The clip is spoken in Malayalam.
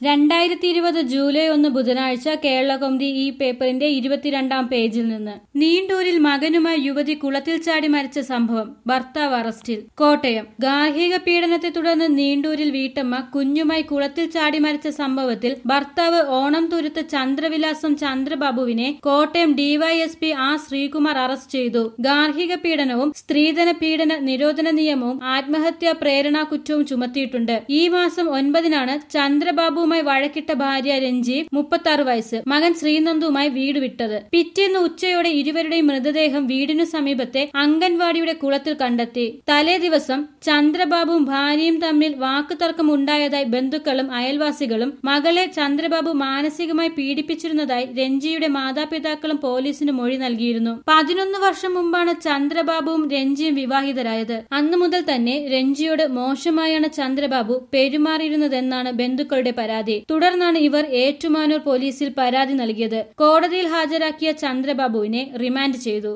രണ്ടായിരത്തി ഇരുപത് ജൂലൈ ഒന്ന് ബുധനാഴ്ച കേരള കൗമുദി ഈ പേപ്പറിന്റെ ഇരുപത്തിരണ്ടാം പേജിൽ നിന്ന് നീണ്ടൂരിൽ മകനുമായി യുവതി കുളത്തിൽ ചാടി മരിച്ച സംഭവം ഭർത്താവ് അറസ്റ്റിൽ കോട്ടയം ഗാർഹിക പീഡനത്തെ തുടർന്ന് നീണ്ടൂരിൽ വീട്ടമ്മ കുഞ്ഞുമായി കുളത്തിൽ ചാടി മരിച്ച സംഭവത്തിൽ ഭർത്താവ് ഓണം തുരുത്ത് ചന്ദ്രവിലാസം ചന്ദ്രബാബുവിനെ Kottayam DYSP R Sreekumar arrest ചെയ്തു ഗാർഹിക പീഡനവും സ്ത്രീധന പീഡന നിരോധന നിയമവും ആത്മഹത്യാ പ്രേരണാ കുറ്റവും ചുമത്തിയിട്ടുണ്ട് ഈ മാസം ഒൻപതിനാണ് ചന്ദ്രബാബുവുമായി വഴക്കിട്ട ഭാര്യ രഞ്ജീവ് മുപ്പത്തി ആറ് വയസ്സ് മകൻ ശ്രീനന്ദുവുമായി വീട് വിട്ടത് പിറ്റേന്ന് ഉച്ചയോടെ ഇരുവരുടെയും മൃതദേഹം വീടിനു സമീപത്തെ അംഗൻവാടിയുടെ കുളത്തിൽ കണ്ടെത്തി തലേ ദിവസം ചന്ദ്രബാബുവും ഭാര്യയും തമ്മിൽ വാക്കുതർക്കം ഉണ്ടായതായി ബന്ധുക്കളും അയൽവാസികളും മകളെ ചന്ദ്രബാബു മാനസികമായി പീഡിപ്പിച്ചിരുന്നതായി രഞ്ജിയുടെ മാതാപിതാക്കളും പോലീസിന് മൊഴി നൽകിയിരുന്നു പതിനൊന്ന് വർഷം മുമ്പാണ് ചന്ദ്രബാബുവും രഞ്ജിയും വിവാഹിതരായത് അന്നു മുതൽ തന്നെ രഞ്ജിയോട് മോശമായാണ് ചന്ദ്രബാബു പെരുമാറിയിരുന്നതെന്നാണ് ബന്ധുക്കളുടെ പരാതി തുടർന്നാണ് ഇവർ ഏറ്റുമാനൂർ പോലീസിൽ പരാതി നൽകിയത് കോടതിയിൽ ഹാജരാക്കിയ ചന്ദ്രബാബുവിനെ റിമാൻഡ് ചെയ്തു